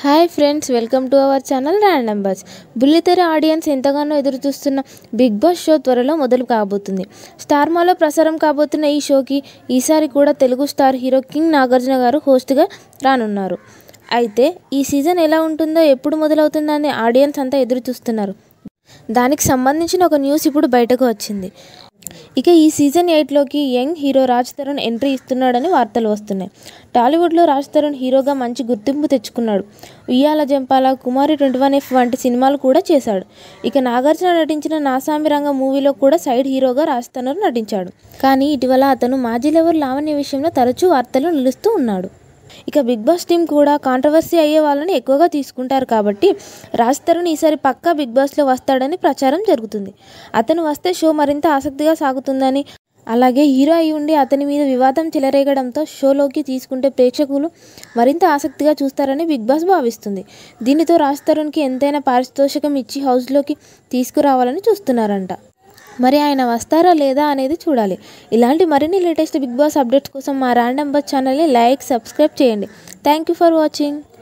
hi friends welcome to our channel random bus బుల్లితెర audience ఎంతగానో ఎదురు చూస్తున్న బిగ్ బాస్ షో త్వరలో మొదలు కాబోతుంది స్టార్ మాలో ప్రసారం కాబోతున్న ఈ షోకి ఈసారి కూడా Telugu star hero king Nagarjuna garu హోస్ట్గా రానున్నారు అయితే ఈ సీజన్ ఎలా ఉంటుందో ఎప్పుడు మొదలవుతుందని ఆడియన్స్ అంతా ఎదురు చూస్తున్నారు దానికి సంబంధించిన ఒక న్యూస్ ఇప్పుడు బయటకు వచ్చింది ఇక ఈ సీజన్ ఎయిట్లోకి young hero Raj Tarun entry ఇస్తున్నాడని వార్తలు వస్తున్నాయి టాలీవుడ్లో రాజ్ తరుణ్ హీరోగా మంచి గుర్తింపు తెచ్చుకున్నాడు Uyyala Jampala Kumari twenty one F వంటి సినిమాలు కూడా చేశాడు ఇక నాగార్జున నటించిన నాసామి రంగ మూవీలో కూడా సైడ్ హీరోగా రాజ్ తరుణ్ నటించాడు కానీ ఇటీవల అతను మాజీ లెవర్ లావణ్య విషయంలో తరచూ వార్తలు నిలుస్తూ ఉన్నాడు ఇక బిగ్ బాస్ టీం కూడా కాంట్రవర్సీ అయ్యే వాళ్ళని ఎక్కువగా తీసుకుంటారు కాబట్టి రాజ్ తరుణ్ ఈసారి పక్కా బిగ్ బాస్లో వస్తాడని ప్రచారం జరుగుతుంది అతను వస్తే షో మరింత ఆసక్తిగా సాగుతుందని అలాగే హీరో అయి ఉండి అతని మీద వివాదం చెలరేగడంతో షోలోకి తీసుకుంటే ప్రేక్షకులు మరింత ఆసక్తిగా చూస్తారని బిగ్ బాస్ భావిస్తుంది దీనితో రాజ్ తరుణ్కి ఎంతైనా పారితోషికం ఇచ్చి హౌస్లోకి తీసుకురావాలని చూస్తున్నారంట మరి ఆయన వస్తారా లేదా అనేది చూడాలి ఇలాంటి మరిన్ని లేటెస్ట్ బిగ్ బాస్ అప్డేట్స్ కోసం మా ర్యాండమ్ బస్ ఛానల్ని లైక్ సబ్స్క్రైబ్ చేయండి థ్యాంక్ యూ ఫర్ వాచింగ్